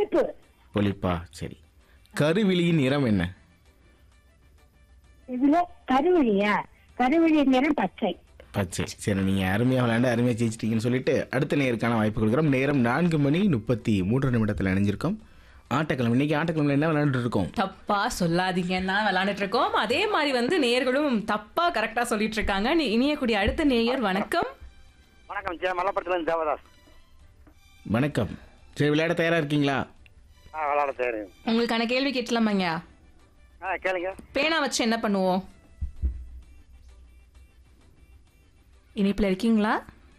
பொழிப்பு பொலிப்பா சரி கருவிழியின் நிறம் என்ன இதுல கருவழியா கருவழி நிறம் பச்சை பச்சை சரி நீங்க அருமையா விளையாண்டு அருமையா ஜெயிச்சிட்டீங்கன்னு சொல்லிட்டு அடுத்த நேருக்கான வாய்ப்பு கொடுக்குறோம் நேரம் நான்கு மணி முப்பத்தி மூன்று நிமிடத்தில் இணைஞ்சிருக்கோம் ஆட்டக்கிழமை இன்னைக்கு ஆட்டக்கிழமை என்ன விளையாண்டுட்டு இருக்கோம் தப்பா சொல்லாதீங்கன்னா விளையாண்டுட்டு இருக்கோம் அதே மாதிரி வந்து நேயர்களும் தப்பா கரெக்டா சொல்லிட்டு இருக்காங்க நீ- இனியக்கூடிய அடுத்த நேயர் வணக்கம் வணக்கம் ஜெய மல்லப்பட்டிலேருந்து தேவதாஸ் வணக்கம் சரி விளையாட தயாரா இருக்கீங்களா ஆ விளாட சரி உங்களுக்கான கேள்வி கேட்கலாமாங்க ஆ கேளுங்க பேனா வச்சு என்ன பண்ணுவோம் இனிப்புல இருக்கீங்களா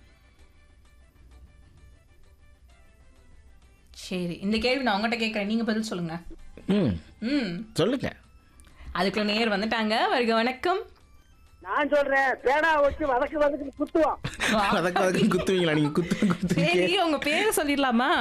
சரி இந்த கேள்வி நான் உங்ககிட்ட கேட்கறேன் நீங்க பதில் சொல்லுங்க ம் ம் சொல்லுங்க அதுக்குள்ள நேயர் வந்துட்டாங்க வருக வணக்கம் நான் சொல்றேன் பேனா வச்சு வதக்கு வதக்கு குத்துவோம் அதற்கு அதுக்கு குத்துவீங்களா நீங்க குத்து குத்துவீங்க சரி உங்க பேரை சொல்லிடலாமா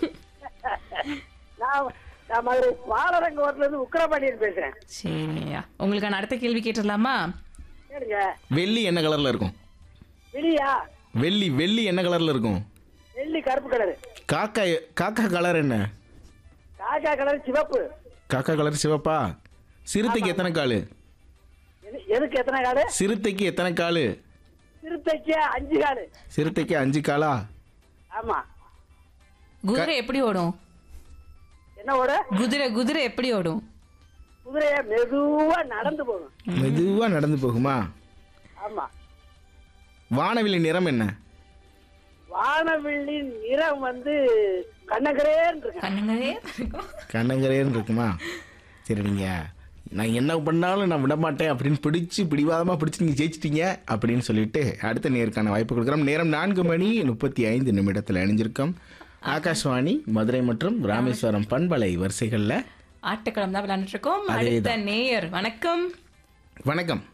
நான் நான் மதுரை பாலரங்கோட்டில இருந்து உக்கரபாண்டியன் பேசுறேன் சரியா உங்களுக்கான அடுத்த கேள்வி கேட்டுடலாமா கேளுங்க வெள்ளி என்ன கலர்ல இருக்கும் வெளியா வெள்ளி வெள்ளி என்ன கலர்ல இருக்கும் வெள்ளி கருப்பு கலரு காக்கா காக்கா கலர் என்ன காக்கா கலர் சிவப்பு காக்கா கலர் சிவப்பா சிறுத்தைக்கு எத்தனை காலு எது- எதுக்கு எத்தனை காடு சிறுத்தைக்கு எத்தனை காலு சிறுத்தைக்கு அஞ்சு காடு சிறுத்தைக்கு அஞ்சு காலா ஆமா குதிரை எப்படி ஓடும் என்ன ஓட குதிரை குதிரை எப்படி ஓடும் குதிரைய மெதுவா நடந்து போகும் மெதுவா நடந்து போகுமா ஆமா வானவில்லி நிறம் என்ன வானவில்லின் நிறம் வந்து கண்ணகரேன்னு இருக்கு கண்ணுங்களே கண்ணங்கரேன்னு இருக்குமா சரி நீங்க நான் என்ன பண்ணாலும் நான் விட மாட்டேன் அப்படின்னு பிடிச்சு பிடிவாதமா பிடிச்சு நீங்க ஜெயிச்சிட்டீங்க அப்படின்னு சொல்லிட்டு அடுத்த நேருக்கான வாய்ப்பு கொடுக்குறோம் நேரம் நான்கு மணி முப்பத்தி ஐந்து நிமிடத்தில் இணைஞ்சிருக்கோம் ஆகாஷ்வாணி மதுரை மற்றும் ராமேஸ்வரம் பண்பலை வரிசைகளில் ஆட்டுக்கிழமை தான் விளையாண்டுட்டு இருக்கோம் அதேதான். அடுத்த நேயர் வணக்கம் வணக்கம்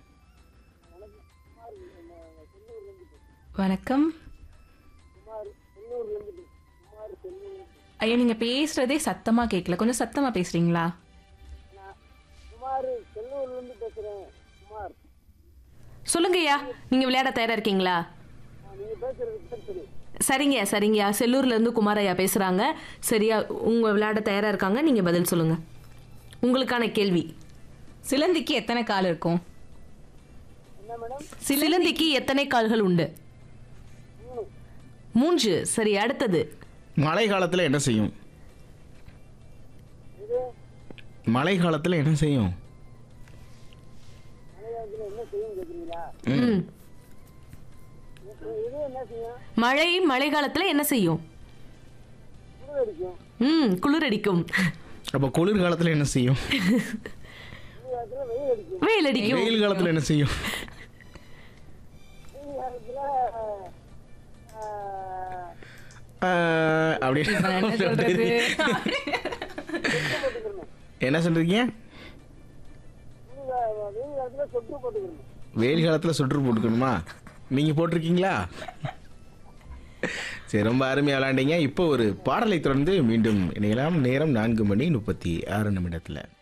வணக்கம் ஐயா நீங்க பேசுறதே சத்தமா கேட்கல கொஞ்சம் சத்தமா பேசுறீங்களா சொல்லுங்கய்யா நீங்க விளையாட தயாரா இருக்கீங்களா சரிங்க சரிங்கய்யா செல்லூர்ல இருந்து குமாரையா பேசுறாங்க சரியா உங்க விளையாட தயாரா இருக்காங்க நீங்க பதில் சொல்லுங்க உங்களுக்கான கேள்வி சிலந்திக்கு எத்தனை கால் இருக்கும் சிலந்திக்கு எத்தனை கால்கள் உண்டு மூன்று சரி அடுத்தது மழை காலத்தில் என்ன செய்யும் மழை காலத்தில் என்ன செய்யும் ம். மழை மழை காலத்துல என்ன செய்யும் ம் குளிர் அடிக்கும் அப்போ குளிர் காலத்தில் என்ன செய்யும் வெயில் அடிக்கும் வெயில் காலத்தில் என்ன செய்யும் ஆஹ், அப்படின்னு இப்ப நான் என்ன சொல்றது என்ன சொல்றீங்க வெயில் காலத்தில் சுற்று போட்டுக்கணுமா நீங்கள் போட்டிருக்கீங்களா சரி ரொம்ப அருமையாக விளாண்டீங்க இப்போ ஒரு பாடலை தொடர்ந்து மீண்டும் இணையலாம் நேரம் நான்கு மணி முப்பத்தி ஆறு நிமிடத்தில்